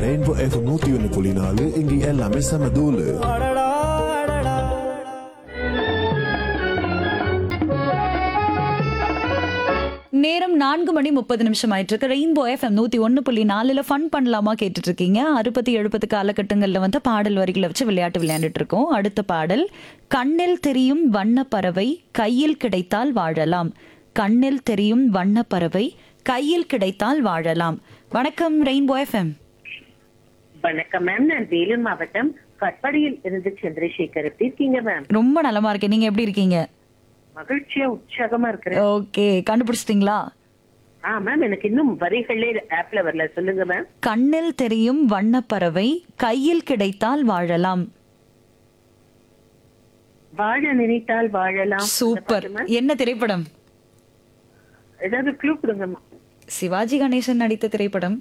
Rainbow F நூத்தி ஒன்னு புள்ளி நாலு இங்க எல்லாமே செம தூளு நேரம் நான்கு மணி முப்பது நிமிஷம் ஆயிட்டு இருக்கு ரெயின்போ எஃப்எம் நூத்தி ஒன்னு புள்ளி நாலுல ஃபன் பண்ணலாமா கேட்டுட்டு இருக்கீங்க அறுபத்தி எழுபது காலகட்டங்கள்ல வந்து பாடல் வரிகளை வச்சு விளையாட்டு விளையாண்டுட்டு இருக்கோம் அடுத்த பாடல் கண்ணில் தெரியும் வண்ண பறவை கையில் கிடைத்தால் வாழலாம் கண்ணில் தெரியும் வண்ண பறவை கையில் கிடைத்தால் வாழலாம் வணக்கம் ரெயின்போ எஃப்எம் வணக்கம் மேம் நான் வேலூர் மாவட்டம் கட்பாடியில் இருந்து சந்திரசேகர் எப்படி இருக்கீங்க மேம் ரொம்ப நலமா இருக்கேன் நீங்க எப்படி இருக்கீங்க மகிழ்ச்சியா உற்சாகமா இருக்கிறேன் ஓகே கண்டுபிடிச்சிட்டீங்களா ஆ மேம் எனக்கு இன்னும் வரிகளே ஆப்ல வரல சொல்லுங்க மேம் கண்ணில் தெரியும் வண்ண பறவை கையில் கிடைத்தால் வாழலாம் வாழ நினைத்தால் வாழலாம் சூப்பர் அந்த பாட்டு, ma'am. என்ன திரைப்படம் ஏதாவது க்ளூ கொடுங்க ma'am. சிவாஜி கணேசன் நடித்த திரைப்படம்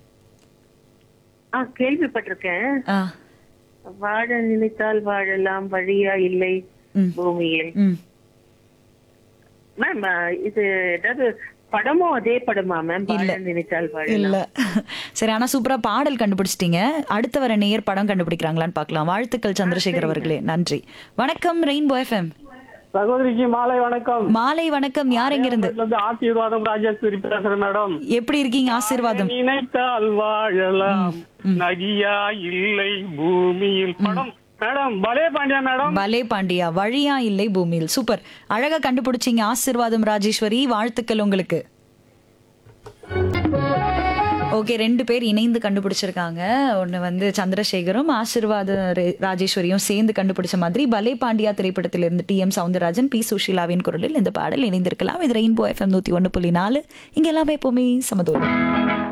ஆ கேள்விப்பட்டிருக்கேன் ஆ வாழ நினைத்தால் வாழலாம் வழியா இல்லை ம். பூமியில் ம் மேம் இது ஏதாவது படமோ அதே படமா மேம் வாழ இல்ல. நினைத்தால் வாழலாம் இல்ல சரி ஆனா சூப்பரா பாடல் கண்டுபிடிச்சிட்டீங்க அடுத்த வர நேயர் படம் கண்டுபிடிக்கிறாங்களான்னு பார்க்கலாம் வாழ்த்துக்கள் சந்திரசேகர் அவர்களே நன்றி வணக்கம் ரெயின்போ எஃப்எம் சகோதரிக்கு மாலை வணக்கம் மாலை வணக்கம் யார் எங்க இருந்து இருந்து ஆசீர்வாதம் ராஜேஸ்வரி பேசுறேன் மேடம் எப்படி இருக்கீங்க ஆசீர்வாதம் நினைத்தால் வாழலாம் நதியா இல்லை பூமியில் படம் மேடம் பலே பாண்டியா மேடம் பலே பாண்டியா வழியா இல்லை பூமியில் சூப்பர் அழகா கண்டுபிடிச்சீங்க ஆசீர்வாதம் ராஜேஸ்வரி வாழ்த்துக்கள் உங்களுக்கு ஓகே ரெண்டு பேர் இணைந்து கண்டுபிடிச்சிருக்காங்க ஒன்று வந்து சந்திரசேகரும் ஆசீர்வாத ரே- ராஜேஸ்வரியும் சேர்ந்து கண்டுபிடிச்ச மாதிரி பலே பாண்டியா திரைப்படத்திலிருந்து டி எம் சவுந்தரராஜன் பி சுஷீலாவின் குரலில் இந்த பாடல் இணைந்திருக்கலாம் இது ரெயின்போ எஃப்எம் நூற்றி ஒன்று புள்ளி நாலு இங்கே எல்லாமே எப்போவுமே சமதூரம்